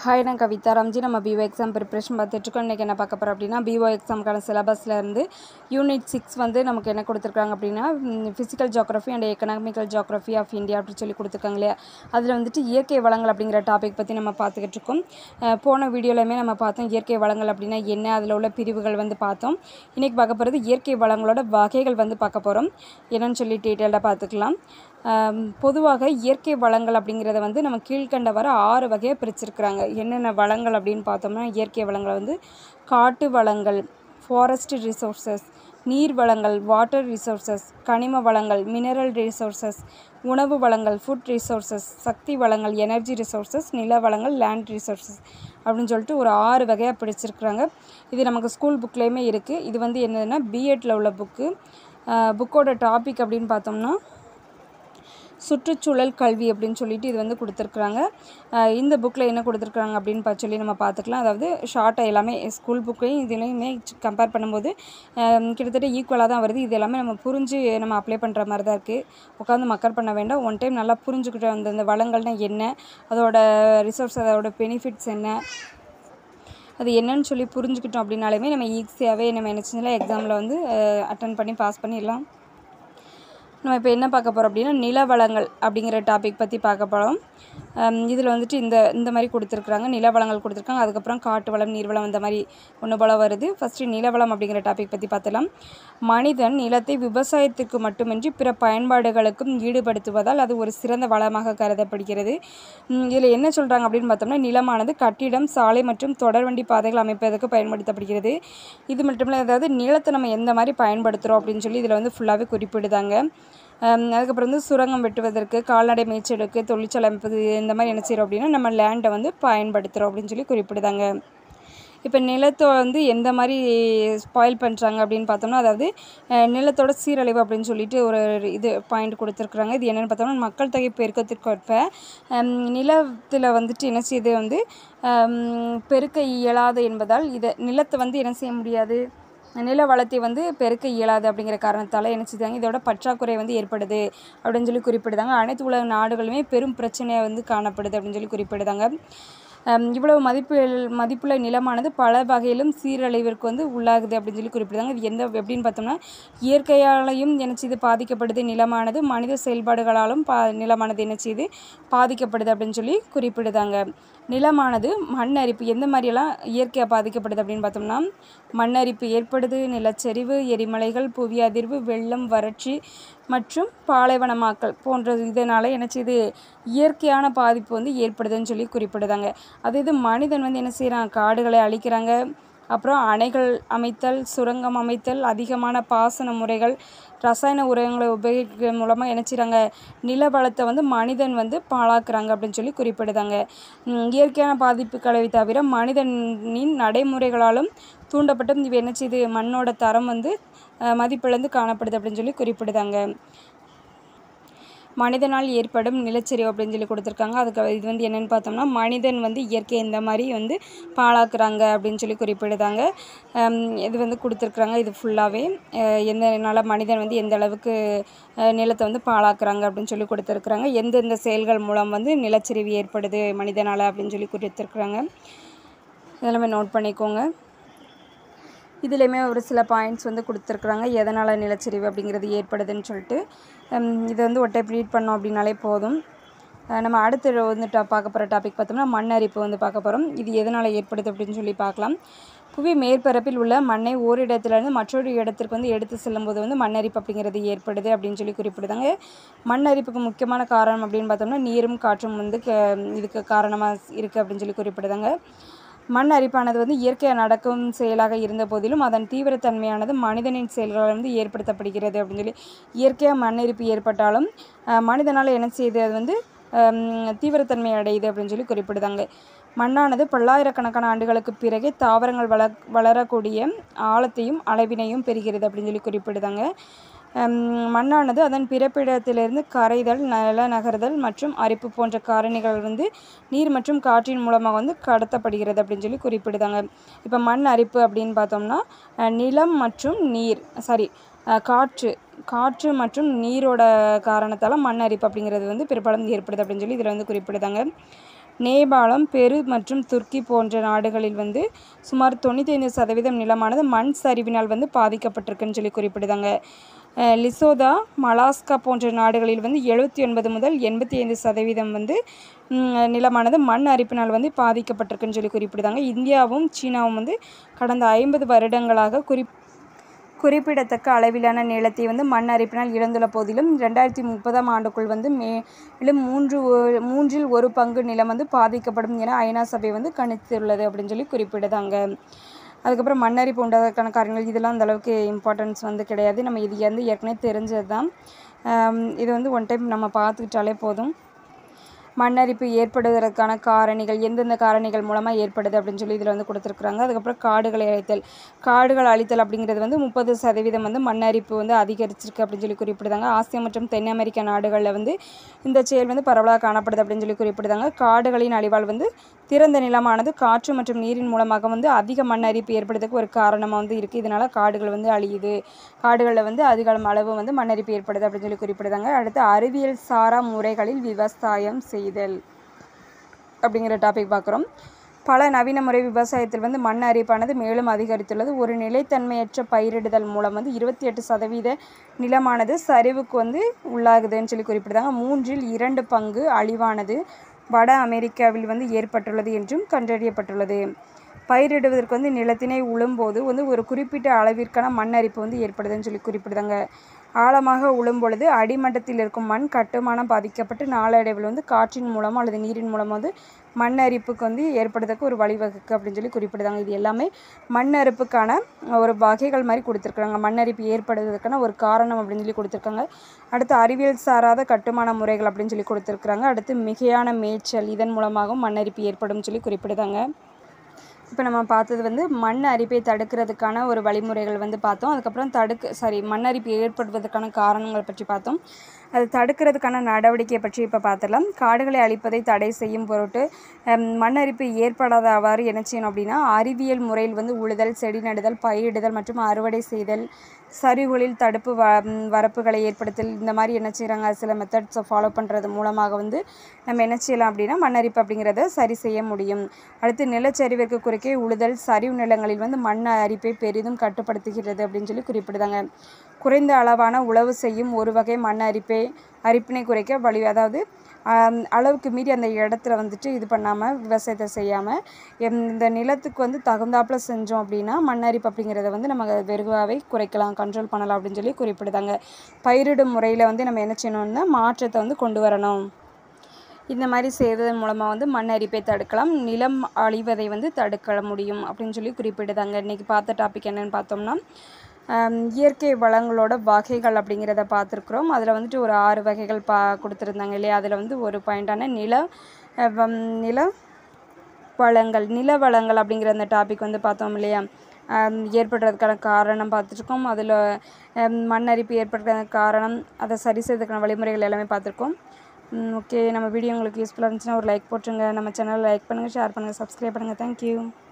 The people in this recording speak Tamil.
ஹாய் நான் கவிதா ராம்ஜி நம்ம பிஓ எக்ஸாம் ப்ரிப்ரேஷன் பார்த்துட்ருக்கோம் இன்றைக்கி என்ன பார்க்க போகிறோம் அப்படின்னா பிஓ எக்ஸாமுக்கான சிலபஸில் இருந்து யூனிட் சிக்ஸ் வந்து நமக்கு என்ன கொடுத்துருக்காங்க அப்படின்னா physical geography and economical geography of India அப்படின்னு சொல்லி கொடுத்துருக்காங்க இல்லையா அதில் வந்துட்டு இயற்கை வளங்கள் அப்படிங்கிற டாபிக் பற்றி நம்ம பார்த்துக்கிட்டு இருக்கோம் அஹ் போன வீடியோலையுமே நம்ம பார்த்தோம் இயற்கை வளங்கள் அப்படின்னா என்ன அதில் உள்ள பிரிவுகள் வந்து பார்த்தோம் இன்றைக்கி பார்க்க போகிறது இயற்கை வளங்களோட வகைகள் வந்து பார்க்க போகிறோம் என்னன்னு சொல்லி டீட்டெயிலாக பார்த்துக்கலாம் ஆம், பொதுவாக இயற்கை வளங்கள் அப்படிங்கிறத வந்து நம்ம கீழ்கண்டவரை ஆறு வகையாக பிரிச்சிருக்கிறாங்க என்னென்ன வளங்கள் அப்படின்னு பார்த்தோம்னா இயற்கை வளங்களை வந்து காட்டு வளங்கள் ஃபாரஸ்ட் ரிசோர்சஸ் நீர் வளங்கள் வாட்டர் ரிசோர்சஸ் கனிம வளங்கள் மினரல் ரிசோர்சஸ் உணவு வளங்கள் ஃபுட் ரிசோர்சஸ் சக்தி வளங்கள் எனர்ஜி ரிசோர்சஸ் நில வளங்கள் லேண்ட் ரிசோர்சஸ் அப்படின்னு சொல்லிட்டு ஒரு ஆறு வகையாக பிடிச்சிருக்கிறாங்க இது நமக்கு ஸ்கூல் புக்லேயுமே இருக்குது இது வந்து என்னதுன்னா பிஎட்டில் உள்ள புக்கு புக்கோட டாபிக் அப்படின்னு பார்த்தோம்னா சுற்றுச்சூழல் கல்வி அப்படின்னு சொல்லிட்டு இது வந்து கொடுத்துருக்குறாங்க அஹ் இந்த புக்கில் என்ன கொடுத்துருக்குறாங்க அப்படின்னு பார்த்து சொல்லி நம்ம பார்த்துக்கலாம் அதாவது ஷார்ட்டாக எல்லாமே ஸ்கூல் புக்கையும் இதுலையுமே கம்பேர் பண்ணும்போது அஹ் கிட்டத்தட்ட ஈக்குவலாக தான் வருது இது எல்லாமே நம்ம புரிஞ்சு நம்ம அப்ளை பண்ணுற மாதிரி தான் இருக்குது உட்காந்து மக்கர் பண்ண வேண்டாம் ஒன் டைம் நல்லா புரிஞ்சுக்கிட்டு அந்த இந்த வளங்கள்னால் என்ன அதோட ரிசோர்ஸ் அதோட பெனிஃபிட்ஸ் என்ன அது என்னன்னு சொல்லி புரிஞ்சுக்கிட்டோம் அப்படின்னாலுமே நம்ம ஈஸியாகவே நம்ம என்ன செஞ்சலாம் எக்ஸாமில் வந்து அட்டன் பண்ணி பாஸ் பண்ணிடலாம் நம்ம இப்போ என்ன பார்க்க போகிறோம் அப்படின்னா நில வளங்கள் அப்படிங்கிற டாபிக் பற்றி பார்க்க போகிறோம் இதில் வந்துட்டு இந்த இந்த மாதிரி கொடுத்துருக்குறாங்க நில வளங்கள் கொடுத்துருக்காங்க அதுக்கப்புறம் காட்டு வளம் நீர்வளம் இந்த மாதிரி ஒன்று போல் வருது ஃபஸ்ட்டு நிலவளம் அப்படிங்கிற டாபிக் பற்றி பார்த்துலாம் மனிதன் நிலத்தை விவசாயத்திற்கு மட்டுமின்றி பிற பயன்பாடுகளுக்கும் ஈடுபடுத்துவதால் அது ஒரு சிறந்த வளமாக கருதப்படுகிறது இதில் என்ன சொல்கிறாங்க அப்படின்னு பார்த்தோம்னா நிலமானது கட்டிடம் சாலை மற்றும் தொடர்வண்டி பாதைகள் அமைப்பதற்கு பயன்படுத்தப்படுகிறது இது மட்டும் இல்லை அதாவது நிலத்தை நம்ம எந்த மாதிரி பயன்படுத்துகிறோம் அப்படின்னு சொல்லி இதில் வந்து ஃபுல்லாகவே குறிப்பிடுதாங்க ஹம், அதுக்கப்புறம் வந்து சுரங்கம் வெட்டுவதற்கு கால்நடை மேய்ச்சலுக்கு தொழிற்சாலை அமைப்பது இந்த மாதிரி என்ன செய்கிறோம் அப்படின்னா நம்ம லேண்டை வந்து பயன்படுத்துகிறோம் அப்படின்னு சொல்லி குறிப்பிடுதாங்க இப்போ நிலத்தை வந்து எந்த மாதிரி ஸ்பாயில் பண்ணுறாங்க அப்படின்னு பார்த்தோம்னா அதாவது அஹ், நிலத்தோட சீரழிவு அப்படின்னு சொல்லிட்டு ஒரு இது பாயிண்ட் கொடுத்துருக்குறாங்க இது என்னென்னு பார்த்தோம்னா மக்கள் தொகை பெருக்கத்திற்கொற்ப ஹம், நிலத்தில் வந்துட்டு என்ன செய்யுது வந்து ஹம், பெருக்க இயலாது என்பதால் இதை நிலத்தை வந்து என்ன செய்ய முடியாது நில வளத்தை வந்து பெருக்க இயலாது அப்படிங்கிற காரணத்தால் என்ன செய்தாங்க இதோட பற்றாக்குறை வந்து ஏற்படுது அப்படின்னு சொல்லி குறிப்பிடுதாங்க அனைத்து உலக நாடுகளுமே பெரும் பிரச்சனையாக வந்து காணப்படுது அப்படின்னு சொல்லி குறிப்பிடுதாங்க ஹம், இவ்வளவு மதிப்பு மதிப்புள்ள நிலமானது பல வகையிலும் சீரழிவிற்கு வந்து உள்ளாகுது அப்படின்னு சொல்லி குறிப்பிடுதாங்க இது எந்த எப்படின்னு பார்த்தோம்னா இயற்கையாலையும் என்ன செய்து பாதிக்கப்படுது நிலமானது மனித செயல்பாடுகளாலும் பா நிலமானது என்ன செய்து பாதிக்கப்படுது அப்படின்னு சொல்லி குறிப்பிடுதாங்க நிலமானது மண் அரிப்பு எந்த மாதிரியெல்லாம் இயற்கையாக பாதிக்கப்படுது அப்படின்னு பார்த்தோம்னா மண் அரிப்பு ஏற்படுது நிலச்சரிவு எரிமலைகள் புவி அதிர்வு வெள்ளம் வறட்சி மற்றும் பாலைவனமாக்கல் போன்ற இதனால் என்ன செய்யுது இயற்கையான பாதிப்பு வந்து ஏற்படுதுன்னு சொல்லி குறிப்பிடுதாங்க அதே இது மனிதன் வந்து என்ன செய்கிறான் காடுகளை அழிக்கிறாங்க அப்புறம் அணைகள் அமைத்தல் சுரங்கம் அமைத்தல் அதிகமான பாசன முறைகள் ரசாயன உரங்களை உபயோகிக்கிற மூலமாக என்ன செய்கிறாங்க நில வளத்தை வந்து மனிதன் வந்து பாழாக்குறாங்க அப்படின்னு சொல்லி குறிப்பிடுதாங்க உம், இயற்கையான பாதிப்புகளை தவிர மனிதனின் நடைமுறைகளாலும் தூண்டப்பட்டும் இவை என்ன செய்யுது மண்ணோட தரம் வந்து அஹ், மதிப்பிழந்து காணப்படுது அப்படின்னு சொல்லி குறிப்பிடுதாங்க மனிதனால் ஏற்படும் நிலச்சரிவு அப்படின்னு சொல்லி கொடுத்துருக்காங்க அதுக்கு இது வந்து என்னென்னு பார்த்தோம்னா மனிதன் வந்து இயற்கை இந்த மாதிரி வந்து பாழாக்குறாங்க அப்படின்னு சொல்லி குறிப்பிடுதாங்க ஹம், இது வந்து கொடுத்துருக்குறாங்க இது ஃபுல்லாகவே எந்தனால மனிதன் வந்து எந்த அளவுக்கு அஹ், நிலத்தை வந்து பாழாக்குறாங்க அப்படின்னு சொல்லி கொடுத்துருக்குறாங்க எந்தெந்த செயல்கள் மூலம் வந்து நிலச்சரிவு ஏற்படுது மனிதனால் அப்படின்னு சொல்லி கொடுத்துருக்குறாங்க இதெல்லாமே நோட் பண்ணிக்கோங்க இதுலேயுமே ஒரு சில பாயிண்ட்ஸ் வந்து கொடுத்துருக்குறாங்க எதனால் நிலச்சரிவு அப்படிங்கிறது ஏற்படுதுன்னு சொல்லிட்டு ஹம், இதை வந்து ஒரு டைப் ரீட் பண்ணோம் அப்படின்னாலே போதும் அஹ் நம்ம அடுத்து வந்து டா பார்க்க போகிற டாபிக் பார்த்தோம்னா மண் அரிப்பு வந்து பார்க்க போகிறோம் இது எதனால் ஏற்படுது அப்படின்னு சொல்லி பார்க்கலாம் புவி மேற்பரப்பில் உள்ள மண்ணை ஓரிடத்துலேருந்து மற்றொரு இடத்திற்கு வந்து எடுத்து செல்லும்போது வந்து மண் அரிப்பு அப்படிங்கிறது ஏற்படுது அப்படின்னு சொல்லி குறிப்பிடுதாங்க மண் அரிப்புக்கு முக்கியமான காரணம் அப்படின்னு பார்த்தோம்னா நீரும் காற்றும் வந்து க- இதுக்கு காரணமாக இருக்குது அப்படின்னு சொல்லி குறிப்பிடுதாங்க மண் அரிப்பானது வந்து இயற்கையாக நடக்கும் செயலாக இருந்த போதிலும் அதன் தீவிரத்தன்மையானது மனிதனின் செயல்களால் வந்து ஏற்படுத்தப்படுகிறது அப்படின்னு சொல்லி இயற்கையாக மண் அரிப்பு ஏற்பட்டாலும் அஹ், மனிதனால் என்ன செய்யுது அது வந்து ஹம், தீவிரத்தன்மை அடையுது அப்படின்னு சொல்லி குறிப்பிடுதாங்க மண்ணானது பல்லாயிரக்கணக்கான ஆண்டுகளுக்கு பிறகே தாவரங்கள் வள வளரக்கூடிய ஆழத்தையும் அளவினையும் பெறுகிறது அப்படின்னு சொல்லி குறிப்பிடுதாங்க ஹம், மண்ணானது அதன் பிறப்பிடத்திலிருந்து கரைதல் நில நகர்தல் மற்றும் அரிப்பு போன்ற காரணிகள் வந்து நீர் மற்றும் காற்றின் மூலமாக வந்து கடத்தப்படுகிறது அப்படின்னு சொல்லி குறிப்பிடுதாங்க இப்போ மண் அரிப்பு அப்படின்னு பார்த்தோம்னா அஹ், நிலம் மற்றும் நீர் சாரி காற்று காற்று மற்றும் நீரோட காரணத்தால் மண் அரிப்பு அப்படிங்கிறது வந்து பெரும்பாலும் ஏற்படுது அப்படின்னு சொல்லி இதில் வந்து குறிப்பிடுதாங்க நேபாளம் பெரு மற்றும் துர்க்கி போன்ற நாடுகளில் வந்து சுமார் தொண்ணூத்தைந்து சதவீதம் நிலமானது மண் சரிவினால் வந்து பாதிக்கப்பட்டிருக்குன்னு சொல்லி குறிப்பிடுதாங்க அஹ் லிசோதா மலாஸ்கா போன்ற நாடுகளில் வந்து எழுபத்தி ஒன்பது முதல் எண்பத்தி ஐந்து சதவீதம் வந்து ம், நிலமானது மண் அரிப்பினால் வந்து பாதிக்கப்பட்டிருக்குன்னு சொல்லி குறிப்பிடுதாங்க இந்தியாவும் சீனாவும் வந்து கடந்த ஐம்பது வருடங்களாக குறிப் குறிப்பிடத்தக்க அளவிலான நிலத்தை வந்து மண் அரிப்பினால் இழந்துள்ள போதிலும் ரெண்டாயிரத்தி முப்பதாம் ஆண்டுக்குள் வந்து மேலும் மூன்று ஒ- மூன்றில் ஒரு பங்கு நிலம் வந்து பாதிக்கப்படும் என ஐநா சபை வந்து கணித்துள்ளது அப்படின்னு சொல்லி குறிப்பிடுதாங்க அதுக்கப்புறம் மண்ணரிப்பு உண்டாவதற்கான காரணங்கள் இதெல்லாம் அந்த அளவுக்கு இம்பார்ட்டன்ஸ் வந்து கிடையாது நம்ம இது வந்து ஏற்கனவே தெரிஞ்சது தான் இது வந்து ஒன் டைம் நம்ம பார்த்துக்கிட்டாலே போதும் மண்ணரிப்பு ஏற்படுவதற்கான காரணிகள் எந்தெந்த காரணிகள் மூலமாக ஏற்படுது அப்படின்னு சொல்லி இதில் வந்து கொடுத்துருக்குறாங்க அதுக்கப்புறம் காடுகளை அழித்தல் காடுகள் அழித்தல் அப்படிங்கிறது வந்து முப்பது சதவீதம் வந்து மண்ணரிப்பு வந்து அதிகரிச்சிருக்கு அப்படின்னு சொல்லி குறிப்பிடுதாங்க ஆசியா மற்றும் தென் அமெரிக்க நாடுகளில் வந்து இந்த செயல் வந்து பரவலாக காணப்படுது அப்படின்னு சொல்லி குறிப்பிடுதாங்க காடுகளின் அழிவால் வந்து திறந்த நிலமானது காற்று மற்றும் நீரின் மூலமாக வந்து அதிக மண் அரிப்பு ஏற்படுறதுக்கு ஒரு காரணமாக வந்து இருக்குது இதனால் காடுகள் வந்து அழியுது காடுகளில் வந்து அதிக அளவு வந்து மண்ணரிப்பு ஏற்படுது அப்படின்னு சொல்லி குறிப்பிடுதாங்க அடுத்து அறிவியல் சாரா முறைகளில் விவசாயம் செய்தல் அப்படிங்கிற டாபிக் பார்க்குறோம் பல நவீன முறை விவசாயத்தில் வந்து மண் அரிப்பானது மேலும் அதிகரித்துள்ளது ஒரு நிலைத்தன்மையற்ற பயிரிடுதல் மூலம் வந்து இருபத்தி எட்டு சதவீத நிலமானது சரிவுக்கு வந்து உள்ளாகுதுன்னு சொல்லி குறிப்பிடுதாங்க மூன்றில் இரண்டு பங்கு அழிவானது வட அமெரிக்காவில் வந்து ஏற்பட்டுள்ளது என்றும் கண்டறியப்பட்டுள்ளது பயிரிடுவதற்கு வந்து நிலத்தினை உழும்போது வந்து ஒரு குறிப்பிட்ட அளவிற்கான மண் அரிப்பு வந்து ஏற்படுதுன்னு சொல்லி குறிப்பிடுதாங்க ஆழமாக உழும் பொழுது அடிமட்டத்தில் இருக்கும் மண் கட்டுமானம் பாதிக்கப்பட்டு நாளடைவில் வந்து காற்றின் மூலமோ அல்லது நீரின் மூலமோ வந்து மண் அரிப்புக்கு வந்து ஏற்படுறதுக்கு ஒரு வழிவகுக்கு அப்படின்னு சொல்லி குறிப்பிடுதாங்க இது எல்லாமே மண் அரிப்புக்கான ஒரு வகைகள் மாதிரி கொடுத்துருக்குறாங்க மண் அரிப்பு ஏற்படுவதற்கான ஒரு காரணம் அப்படின்னு சொல்லி கொடுத்துருக்காங்க அடுத்து அறிவியல் சாராத கட்டுமான முறைகள் அப்படின்னு சொல்லி கொடுத்துருக்குறாங்க அடுத்து மிகையான மேய்ச்சல் இதன் மூலமாகவும் மண் அரிப்பு ஏற்படும் சொல்லி குறிப்பிடுதாங்க இப்போ நம்ம பார்த்தது வந்து மண் அரிப்பை தடுக்கிறதுக்கான ஒரு வழிமுறைகள் வந்து பார்த்தோம் அதுக்கப்புறம் தடுக்க சாரி மண் அரிப்பு ஏற்படுவதற்கான காரணங்கள் பற்றி பார்த்தோம் அது தடுக்கிறதுக்கான நடவடிக்கை பற்றி இப்போ பார்த்துடலாம் காடுகளை அழிப்பதை தடை செய்யும் பொருட்டு ஹம், மண் அரிப்பு ஏற்படாதவாறு என்ன செய்யணும் அப்படின்னா அறிவியல் முறையில் வந்து உழுதல் செடி நடுதல் பயிரிடுதல் மற்றும் அறுவடை செய்தல் சரிவுகளில் தடுப்பு வ ம், வரப்புகளை ஏற்படுத்தல் இந்த மாதிரி என்ன செய்கிறாங்க சில மெத்தட்ஸை ஃபாலோ பண்ணுறது மூலமாக வந்து நம்ம என்ன செய்யலாம் அப்படின்னா மண்ணரிப்பு அப்படிங்கிறத சரி செய்ய முடியும் அடுத்து நிலச்சரிவிற்கு குறுக்கே உழுதல் சரிவு நிலங்களில் வந்து மண் அரிப்பை பெரிதும் கட்டுப்படுத்துகிறது அப்படின்னு சொல்லி குறிப்பிடுதாங்க குறைந்த அளவான உழவு செய்யும் ஒரு வகை மண் அரிப்பை அரிப்பினை குறைக்க வழி அதாவது ஆம், அளவுக்கு மீறி அந்த இடத்துல வந்துட்டு இது பண்ணாமல் விவசாயத்தை செய்யாமல் இந்த நிலத்துக்கு வந்து தகுந்தாப்புல செஞ்சோம் அப்படின்னா மண் அரிப்பு அப்படிங்கிறத வந்து நம்ம வெகுவாகவே குறைக்கலாம் கண்ட்ரோல் பண்ணலாம் அப்படின்னு சொல்லி குறிப்பிடுதாங்க பயிரிடும் முறையில் வந்து நம்ம என்ன செய்யணும்னா மாற்றத்தை வந்து கொண்டு வரணும் இந்த மாதிரி செய்வதன் மூலமாக வந்து மண் அரிப்பை தடுக்கலாம் நிலம் அழிவதை வந்து தடுக்க முடியும் அப்படின்னு சொல்லி குறிப்பிடுதாங்க இன்றைக்கி பார்த்த டாபிக் என்னன்னு பார்த்தோம்னா ஆம், இயற்கை வளங்களோட வகைகள் அப்படிங்கிறத பார்த்துருக்குறோம் அதில் வந்துட்டு ஒரு ஆறு வகைகள் பா கொடுத்துருந்தாங்க இல்லையா அதில் வந்து ஒரு பாயிண்டான நில அஹ், வம், நில வளங்கள் நில வளங்கள் அப்படிங்கிற அந்த டாபிக் வந்து பார்த்தோம் இல்லையா ஆம், ஏற்படுறதுக்கான காரணம் பார்த்துருக்கோம் அதில் மண் அரிப்பு ஏற்படுறதுக்கான காரணம் அதை சரி செய்யறதுக்கான வழிமுறைகள் எல்லாமே பார்த்துருக்கோம் ஓகே நம்ம வீடியோ உங்களுக்கு யூஸ்ஃபுல்லாக இருந்துச்சுன்னா ஒரு லைக் போட்டுருங்க நம்ம சேனலை லைக் பண்ணுங்கள் ஷேர் பண்ணுங்கள் சப்ஸ்கிரைப் பண்ணுங்கள் தேங்க்யூ